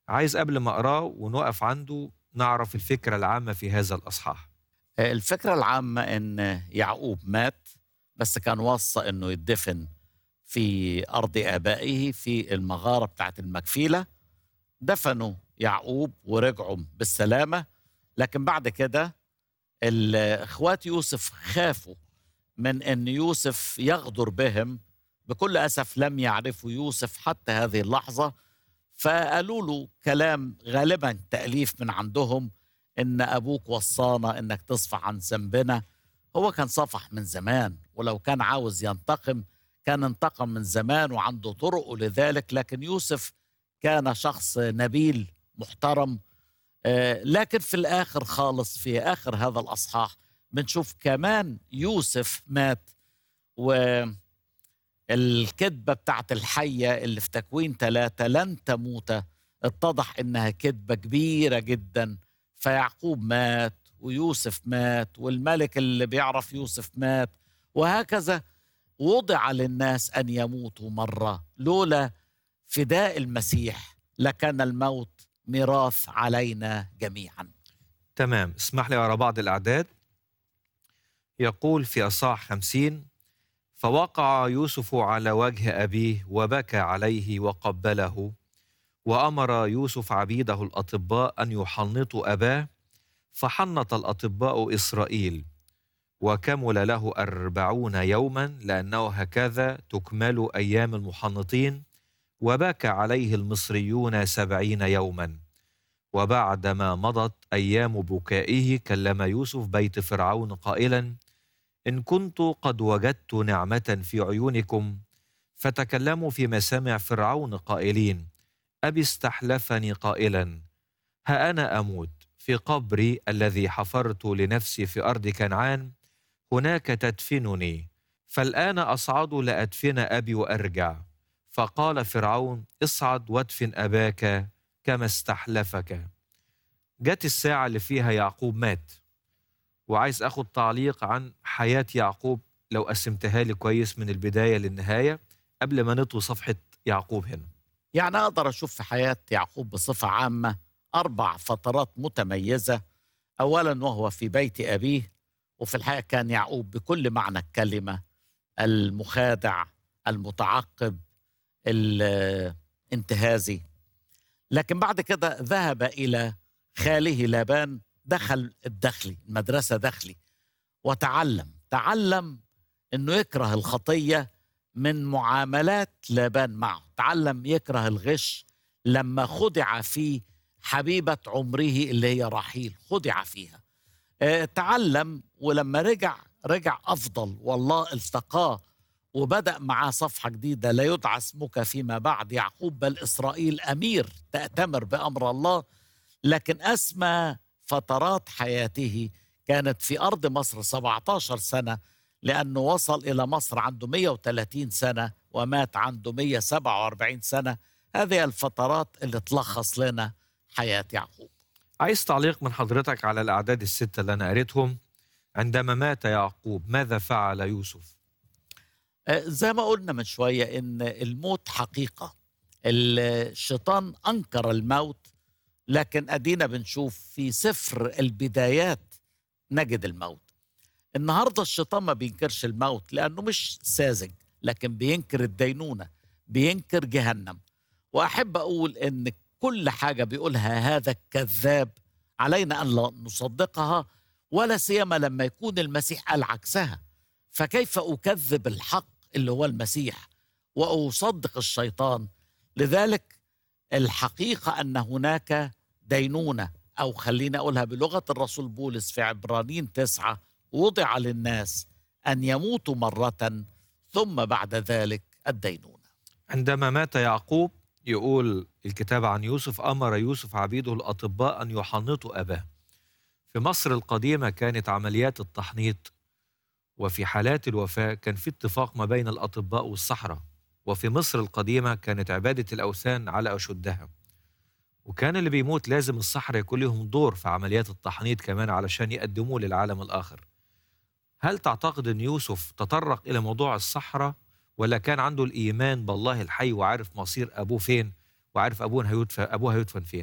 عايز قبل ما أقراه ونقف عنده نعرف الفكرة العامة في هذا الأصحاح الفكرة العامة إن يعقوب مات بس كان وصى إنه يدفن في أرض آبائه في المغارة بتاعت المكفيلة دفنوا يعقوب ورجعوا بالسلامة لكن بعد كده اخوات يوسف خافوا من ان يوسف يغدر بهم بكل اسف لم يعرفوا يوسف حتى هذه اللحظه فقالوا له كلام غالبا تاليف من عندهم ان ابوك وصانا انك تصفح عن ذنبنا هو كان صفح من زمان ولو كان عاوز ينتقم كان انتقم من زمان وعنده طرقه لذلك لكن يوسف كان شخص نبيل محترم لكن في الآخر خالص في آخر هذا الأصحاح بنشوف كمان يوسف مات والكذبة بتاعت الحية اللي في تكوين ثلاثة لن تموت اتضح إنها كذبة كبيرة جدا فيعقوب مات ويوسف مات والملك اللي بيعرف يوسف مات وهكذا وضع للناس أن يموتوا مرة لولا فداء المسيح لكان الموت ميراث علينا جميعا تمام اسمح لي أرى بعض الأعداد يقول في أصاح خمسين فوقع يوسف على وجه أبيه وبكى عليه وقبله وأمر يوسف عبيده الأطباء أن يحنطوا أباه فحنط الأطباء إسرائيل وكمل له أربعون يوما لأنه هكذا تكمل أيام المحنطين وبكى عليه المصريون سبعين يوما وبعدما مضت أيام بكائه كلم يوسف بيت فرعون قائلا إن كنت قد وجدت نعمة في عيونكم فتكلموا في مسامع فرعون قائلين أبي استحلفني قائلا ها أنا أموت في قبري الذي حفرت لنفسي في أرض كنعان هناك تدفنني فالآن أصعد لأدفن أبي وأرجع فقال فرعون اصعد وادفن أباك كما استحلفك جت الساعة اللي فيها يعقوب مات وعايز أخد تعليق عن حياة يعقوب لو قسمتها لي كويس من البداية للنهاية قبل ما نطوي صفحة يعقوب هنا يعني أقدر أشوف في حياة يعقوب بصفة عامة أربع فترات متميزة أولا وهو في بيت أبيه وفي الحقيقة كان يعقوب بكل معنى الكلمة المخادع المتعقب الانتهازي لكن بعد كده ذهب إلى خاله لابان دخل الدخلي المدرسة دخلي وتعلم تعلم أنه يكره الخطية من معاملات لابان معه تعلم يكره الغش لما خدع في حبيبة عمره اللي هي رحيل خدع فيها اه تعلم ولما رجع رجع أفضل والله التقاه وبدأ معاه صفحة جديدة لا يدعى اسمك فيما بعد يعقوب بل إسرائيل أمير تأتمر بأمر الله لكن أسمى فترات حياته كانت في أرض مصر 17 سنة لأنه وصل إلى مصر عنده 130 سنة ومات عنده 147 سنة هذه الفترات اللي تلخص لنا حياة يعقوب عايز تعليق من حضرتك على الأعداد الستة اللي أنا قريتهم عندما مات يعقوب ماذا فعل يوسف؟ زي ما قلنا من شوية إن الموت حقيقة الشيطان أنكر الموت لكن أدينا بنشوف في سفر البدايات نجد الموت النهاردة الشيطان ما بينكرش الموت لأنه مش ساذج لكن بينكر الدينونة بينكر جهنم وأحب أقول إن كل حاجة بيقولها هذا الكذاب علينا أن لا نصدقها ولا سيما لما يكون المسيح قال عكسها فكيف أكذب الحق اللي هو المسيح واصدق الشيطان لذلك الحقيقه ان هناك دينونه او خلينا اقولها بلغه الرسول بولس في عبرانيين تسعه وضع للناس ان يموتوا مره ثم بعد ذلك الدينونه. عندما مات يعقوب يقول الكتاب عن يوسف امر يوسف عبيده الاطباء ان يحنطوا اباه. في مصر القديمه كانت عمليات التحنيط وفي حالات الوفاة كان في اتفاق ما بين الأطباء والصحراء وفي مصر القديمة كانت عبادة الأوثان على أشدها وكان اللي بيموت لازم الصحراء يكون لهم دور في عمليات التحنيط كمان علشان يقدموه للعالم الآخر هل تعتقد أن يوسف تطرق إلى موضوع الصحراء ولا كان عنده الإيمان بالله الحي وعارف مصير أبوه فين وعارف أبوه هيدفن, أبوه هيدفن فين